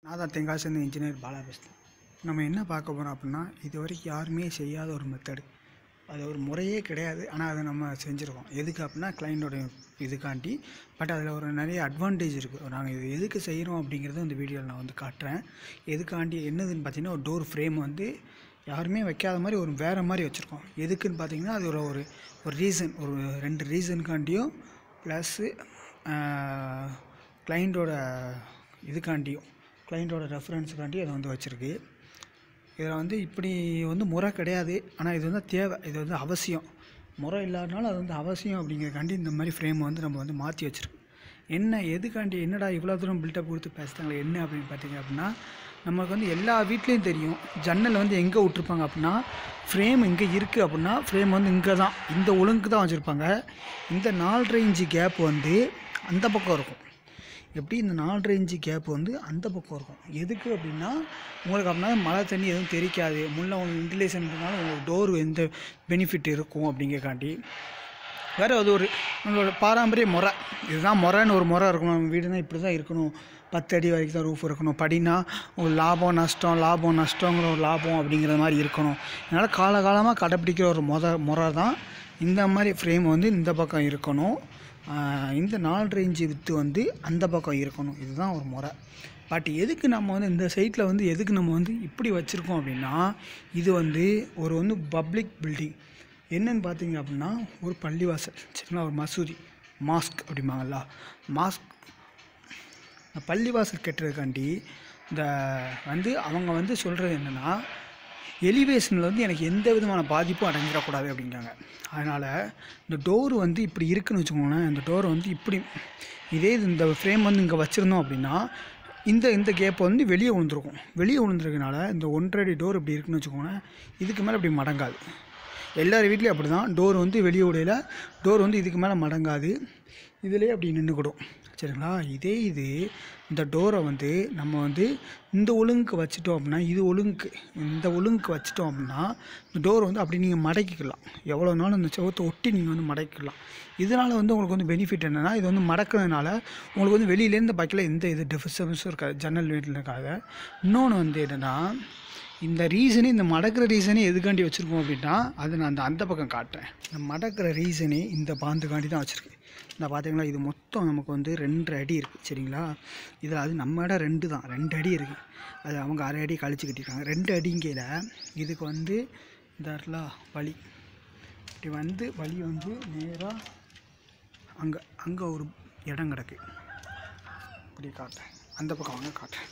நான் தான் தென்காசிலேருந்து இன்ஜினியர் பாலா பேசுகிறேன் நம்ம என்ன பார்க்க போகிறோம் அப்படின்னா இது வரைக்கும் யாருமே செய்யாத ஒரு மெத்தடு அது ஒரு முறையே கிடையாது ஆனால் அதை நம்ம செஞ்சுருக்கோம் எதுக்கு அப்படின்னா கிளைண்டோட இதுக்காண்டி பட் அதில் ஒரு நிறைய அட்வான்டேஜ் இருக்குது நாங்கள் இது எதுக்கு செய்கிறோம் அப்படிங்கிறத இந்த வீடியோவில் நான் வந்து காட்டுறேன் எதுக்காண்டி என்னதுன்னு பார்த்தீங்கன்னா ஒரு டோர் ஃப்ரேம் வந்து யாருமே வைக்காத மாதிரி ஒரு வேறு மாதிரி வச்சுருக்கோம் எதுக்குன்னு பார்த்தீங்கன்னா அது ஒரு ஒரு ஒரு ரீசன் ஒரு ரெண்டு ரீசனுக்காண்டியும் ப்ளஸ்ஸு கிளைண்ட்டோட இதுக்காண்டியும் கிளைண்ட்டோட ரெஃபரன்ஸுக்காண்டி அதை வந்து வச்சுருக்கு இதில் வந்து இப்படி வந்து முறை கிடையாது ஆனால் இது வந்து தேவை இது வந்து அவசியம் முறை இல்லாதனால அது வந்து அவசியம் அப்படிங்கிறக்காண்டி இந்த மாதிரி ஃப்ரேம் வந்து நம்ம வந்து மாற்றி வச்சுருக்கு என்ன எதுக்காண்டி என்னடா இவ்வளோ தூரம் பில்டப் கொடுத்து பேசுகிறாங்களே என்ன அப்படின்னு பார்த்தீங்க அப்படின்னா நமக்கு வந்து எல்லா வீட்லேயும் தெரியும் ஜன்னல் வந்து எங்கே விட்ருப்பாங்க அப்படின்னா ஃப்ரேம் இங்கே இருக்குது அப்படின்னா ஃப்ரேம் வந்து இங்கே தான் இந்த ஒழுங்கு தான் வச்சுருப்பாங்க இந்த நாலரை இன்ச்சு கேப் வந்து அந்த பக்கம் இருக்கும் எப்படி இந்த நாலரை இன்ச்சு கேப் வந்து அந்த பக்கம் இருக்கும் எதுக்கு அப்படின்னா உங்களுக்கு அப்படின்னா மழை தண்ணி எதுவும் தெரிக்காது முள்ள உங்களுக்கு வென்டிலேஷன் இருந்தாலும் உங்களுக்கு டோர் எந்த பெனிஃபிட் இருக்கும் அப்படிங்கக்காண்டி வேறு அது ஒரு நம்மளோட பாரம்பரிய முறை இதுதான் முறைன்னு ஒரு முறை இருக்கணும் நம்ம வீடுனா இப்படி தான் இருக்கணும் பத்து அடி வரைக்கும் தான் ரூஃப் இருக்கணும் படினா ஒரு லாபம் நஷ்டம் லாபம் நஷ்டங்கிற ஒரு லாபம் அப்படிங்கிற மாதிரி இருக்கணும் அதனால் காலகாலமாக கடைப்பிடிக்கிற ஒரு முத முறை தான் இந்த மாதிரி ஃப்ரேம் வந்து இந்த பக்கம் இருக்கணும் ஆஹ் இந்த நாலரை இன்ச்சு வித்து வந்து அந்த பக்கம் இருக்கணும் இதுதான் ஒரு முறை பட் எதுக்கு நம்ம வந்து இந்த சைட்டில் வந்து எதுக்கு நம்ம வந்து இப்படி வச்சுருக்கோம் அப்படின்னா இது வந்து ஒரு வந்து பப்ளிக் பில்டிங் என்னன்னு பார்த்தீங்க அப்படின்னா ஒரு பள்ளிவாசல் சரிங்களா ஒரு மசூதி மாஸ்க் அப்படிம்பாங்கல்ல மாஸ்க் இந்த பள்ளிவாசல் கட்டுறதுக்காண்டி இந்த வந்து அவங்க வந்து சொல்கிறது என்னென்னா எலிவேஷனில் வந்து எனக்கு எந்த விதமான பாதிப்பும் அடைஞ்சிடக்கூடாது அப்படிங்கிறாங்க அதனால் இந்த டோர் வந்து இப்படி இருக்குன்னு வச்சுக்கோங்களேன் இந்த டோர் வந்து இப்படி இதே இது இந்த ஃப்ரேம் வந்து இங்கே வச்சுருந்தோம் அப்படின்னா இந்த இந்த கேப் வந்து வெளியே விழுந்துருக்கும் வெளியே விழுந்துருக்கனால இந்த ஒன்றரை அடி டோர் இப்படி இருக்குன்னு வச்சுக்கோங்களேன் இதுக்கு மேலே இப்படி மடங்காது எல்லார் வீட்லேயும் அப்படி தான் டோர் வந்து வெளியே விடையில டோர் வந்து இதுக்கு மேலே மடங்காது இதிலே அப்படி நின்றுக்கிடும் சரிங்களா இதே இது இந்த டோரை வந்து நம்ம வந்து இந்த ஒழுங்குக்கு வச்சுட்டோம் அப்படின்னா இது ஒழுங்குக்கு இந்த ஒழுங்குக்கு வச்சுட்டோம் அப்படின்னா இந்த டோர் வந்து அப்படி நீங்கள் மடக்கிக்கலாம் எவ்வளோ நாளும் இந்த செவத்தை ஒட்டி நீங்கள் வந்து மடக்கிக்கலாம் இதனால் வந்து உங்களுக்கு வந்து பெனிஃபிட் என்னென்னா இது வந்து மடக்கிறதுனால உங்களுக்கு வந்து வெளியிலேருந்து பக்கில் எந்த இது டிஃபர்ஸன்ஸும் இருக்காது ஜன்னல் வீட்டில் இருக்காது இன்னொன்று வந்து என்னென்னா இந்த ரீசனே இந்த மடக்கிற ரீசனே எதுக்காண்டி வச்சுருக்கோம் அப்படின்னா அதை நான் அந்த அந்த பக்கம் காட்டுறேன் இந்த மடக்கிற ரீசனே இந்த பாந்துக்காண்டி தான் வச்சுருக்கு இந்த பார்த்தீங்களா இது மொத்தம் நமக்கு வந்து ரெண்டரை அடி இருக்குது சரிங்களா இதில் அது நம்ம இடம் ரெண்டு தான் ரெண்டு அடி இருக்குது அது அவங்க அரை அடி கழிச்சு கட்டியிருக்காங்க ரெண்டு அடிங்கையில் இதுக்கு வந்து இந்த இடத்துல வழி இப்படி வந்து வழி வந்து நேராக அங்கே அங்கே ஒரு இடம் கிடக்கு இப்படி காட்டுறேன் அந்த பக்கம் வாங்க காட்டுறேன்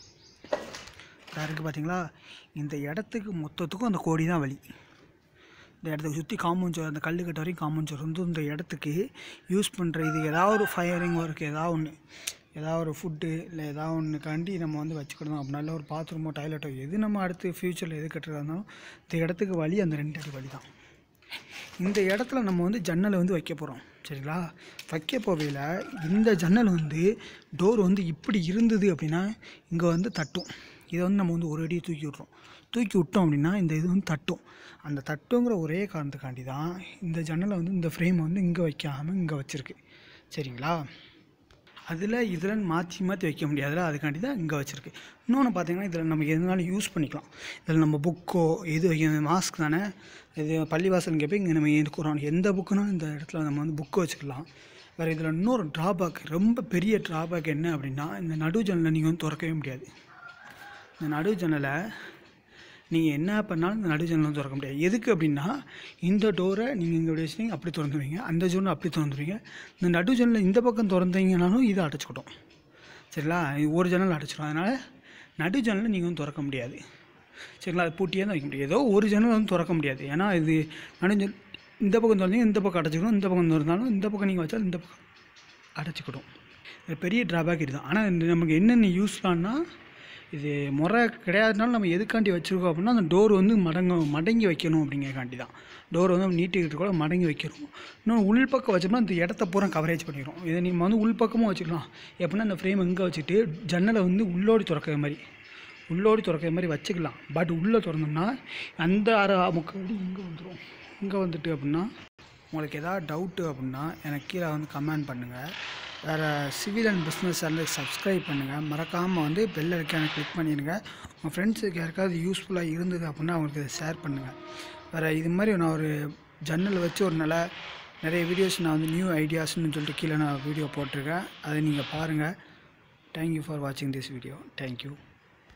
இதா இருக்குது பார்த்தீங்களா இந்த இடத்துக்கு மொத்தத்துக்கும் அந்த கோடி தான் வழி இந்த இடத்துக்கு சுற்றி காம்பவுண்ட் சோர் அந்த கல் கட்ட வரைக்கும் காம்பவுண்ட் சோர் வந்து இந்த இடத்துக்கு யூஸ் பண்ணுற இது ஏதாவது ஒரு ஃபயரிங் ஒர்க் ஏதாவது ஒன்று ஏதாவது ஒரு ஃபுட்டு இல்லை ஏதாவது ஒன்றுக்காண்டி நம்ம வந்து வச்சுக்கிடணும் அப்படின்னா இல்லை ஒரு பாத்ரூமோ டாய்லெட்டோ எது நம்ம அடுத்து ஃப்யூச்சரில் எது கட்டுறதா இருந்தாலும் இந்த இடத்துக்கு வழி அந்த ரெண்டு அடி வழி தான் இந்த இடத்துல நம்ம வந்து ஜன்னலை வந்து வைக்க போகிறோம் சரிங்களா வைக்க போகையில் இந்த ஜன்னல் வந்து டோர் வந்து இப்படி இருந்தது அப்படின்னா இங்கே வந்து தட்டும் இதை வந்து நம்ம வந்து ஒரு அடி தூக்கி விட்றோம் தூக்கி விட்டோம் அப்படின்னா இந்த இது வந்து தட்டும் அந்த தட்டுங்கிற ஒரே காரணத்துக்காண்டி தான் இந்த ஜன்னலை வந்து இந்த ஃப்ரேம் வந்து இங்கே வைக்காமல் இங்கே வச்சுருக்கு சரிங்களா அதில் இதில் மாற்றி மாற்றி வைக்க முடியாதுல அதுக்காண்டி தான் இங்கே வச்சுருக்கு இன்னொன்று பார்த்தீங்கன்னா இதில் நம்ம எதுனாலும் யூஸ் பண்ணிக்கலாம் இதில் நம்ம புக்கோ எது வைக்க மாஸ்க் தானே இது பள்ளிவாசல் கேட்ப இங்கே நம்ம இருக்கிறோம் எந்த புக்குனாலும் இந்த இடத்துல நம்ம வந்து புக்கு வச்சுக்கலாம் வேறு இதில் இன்னொரு ட்ராபேக் ரொம்ப பெரிய ட்ராபேக் என்ன அப்படின்னா இந்த நடு ஜன்னலை நீங்கள் வந்து திறக்கவே முடியாது இந்த நடு ஜன்னலை நீங்கள் என்ன பண்ணாலும் இந்த நடு ஜன்னலும் திறக்க முடியாது எதுக்கு அப்படின்னா இந்த டோரை நீங்கள் இங்கே இப்படி வச்சுட்டீங்க அப்படி திறந்துருவீங்க அந்த ஜன்னல் அப்படி திறந்துருவீங்க இந்த நடு ஜன்னல் இந்த பக்கம் திறந்தீங்கனாலும் இதை அடைச்சிக்கிட்டோம் சரிங்களா இது ஒரு ஜன்னல் அடைச்சிடும் அதனால் நடு ஜன்னலை நீங்கள் வந்து திறக்க முடியாது சரிங்களா அது பூட்டியே தான் வைக்க முடியாது ஏதோ ஒரு ஜன்னல் வந்து திறக்க முடியாது ஏன்னா இது நடு ஜன்னல் இந்த பக்கம் திறந்தீங்க இந்த பக்கம் அடைச்சிக்கணும் இந்த பக்கம் திறந்தாலும் இந்த பக்கம் நீங்கள் வச்சாலும் இந்த பக்கம் அடைச்சிக்கிடும் இது பெரிய ட்ராபேக் இதுதான் ஆனால் இந்த நமக்கு என்னென்ன யூஸ்லான்னா இது முறை கிடையாதுனாலும் நம்ம எதுக்காண்டி வச்சுருக்கோம் அப்படின்னா அந்த டோர் வந்து மடங்க மடங்கி வைக்கணும் அப்படிங்கிறக்காண்டி தான் டோர் வந்து நீட்டிக்கிட்டு கூட மடங்கி வைக்கணும் இன்னும் உள்பக்கம் வச்சோம்னா இந்த இடத்த பூரா கவரேஜ் பண்ணிடும் இதை நம்ம வந்து உள்பக்கமும் வச்சுக்கலாம் எப்படின்னா இந்த ஃப்ரேம் இங்கே வச்சுட்டு ஜன்னலை வந்து உள்ளோடி திறக்கிற மாதிரி உள்ளோடி திறக்கிற மாதிரி வச்சுக்கலாம் பட் உள்ளே திறந்தோம்னா அந்த அரை முக்கால் அடி இங்கே வந்துடும் இங்கே வந்துட்டு அப்படின்னா உங்களுக்கு எதாவது டவுட்டு அப்படின்னா எனக்கு கீழே வந்து கமெண்ட் பண்ணுங்கள் வேறு சிவில் அண்ட் பிஸ்னஸ் சேனலுக்கு சப்ஸ்கிரைப் பண்ணுங்கள் மறக்காமல் வந்து பெல் ஐக்கானை கிளிக் பண்ணிடுங்க உங்கள் ஃப்ரெண்ட்ஸுக்கு யாருக்காவது யூஸ்ஃபுல்லாக இருந்தது அப்படின்னா அவங்களுக்கு இதை ஷேர் பண்ணுங்கள் வேறு இது மாதிரி நான் ஒரு ஜன்னல் வச்சு ஒரு நல்ல நிறைய வீடியோஸ் நான் வந்து நியூ ஐடியாஸ்னு சொல்லிட்டு கீழே நான் வீடியோ போட்டிருக்கேன் அதை நீங்கள் பாருங்கள் தேங்க்யூ ஃபார் வாட்சிங் திஸ் வீடியோ தேங்க்யூ